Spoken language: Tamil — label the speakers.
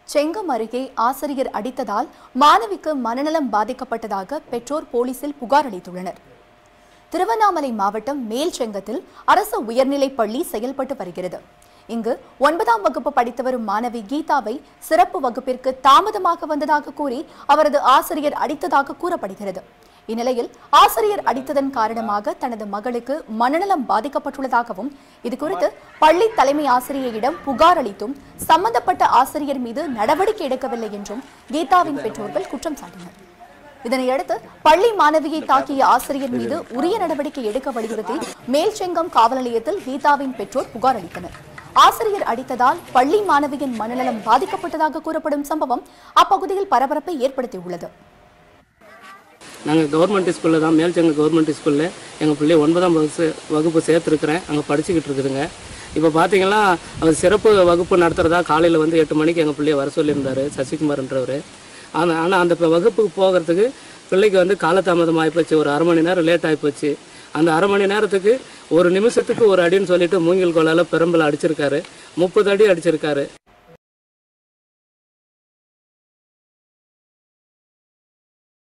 Speaker 1: செங்கம் அருகே ஆசிரியர் அடித்ததால் மாணவிக்கு மனநலம் பாதிக்கப்பட்டதாக பெற்றோர் போலீசில் புகார் அளித்துள்ளனர் திருவண்ணாமலை மாவட்டம் மேல்செங்கத்தில் அரசு உயர்நிலைப் பள்ளி செயல்பட்டு வருகிறது இங்கு ஒன்பதாம் வகுப்பு படித்து வரும் மாணவி கீதாவை சிறப்பு வகுப்பிற்கு தாமதமாக வந்ததாக கூறி அவரது ஆசிரியர் அடித்ததாக கூறப்படுகிறது இந்நிலையில் ஆசிரியர் அடித்ததன் காரணமாக தனது மகளுக்கு மனநலம் பாதிக்கப்பட்டுள்ளதாகவும் இதுகுறித்து பள்ளி தலைமை ஆசிரியரிடம் புகார் அளித்தும் சம்பந்தப்பட்ட ஆசிரியர் மீது நடவடிக்கை எடுக்கவில்லை என்றும் கீதாவின் பெற்றோர்கள் குற்றம் சாட்டினர் இதனையடுத்து பள்ளி மாணவியை தாக்கிய ஆசிரியர் மீது உரிய நடவடிக்கை எடுக்க வலியுறுத்தி மேல்செங்கம் காவல் நிலையத்தில் கீதாவின் பெற்றோர் புகார் அளித்தனர் ஆசிரியர் அடித்ததால் பள்ளி மாணவியின் மனநலம் பாதிக்கப்பட்டதாக கூறப்படும் சம்பவம் அப்பகுதியில் பரபரப்பை ஏற்படுத்தியுள்ளது
Speaker 2: நாங்கள் கவர்மெண்ட் ஸ்கூலில் தான் மேல்செங்க கவர்மெண்ட் ஸ்கூலில் எங்கள் பிள்ளை ஒன்பதாம் வகுப்பு வகுப்பு சேர்த்துருக்குறேன் அங்கே படிச்சுக்கிட்டு இருக்குதுங்க இப்போ பார்த்தீங்கன்னா அவர் சிறப்பு வகுப்பு நடத்துகிறதா காலையில் வந்து எட்டு மணிக்கு எங்கள் பிள்ளைய வர சொல்லியிருந்தார் சசிகுமார்ன்றவர் ஆனால் ஆனால் அந்த இப்ப வகுப்புக்கு போகிறதுக்கு பிள்ளைக்கு வந்து காலதாமதம் ஆகிப்போச்சு ஒரு அரை மணி நேரம் லேட் ஆகிப்போச்சு அந்த அரை மணி நேரத்துக்கு ஒரு நிமிஷத்துக்கு ஒரு அடின்னு சொல்லிட்டு மூங்கில் கோலால் பெரம்பல் அடிச்சிருக்காரு முப்பது அடி அடிச்சிருக்காரு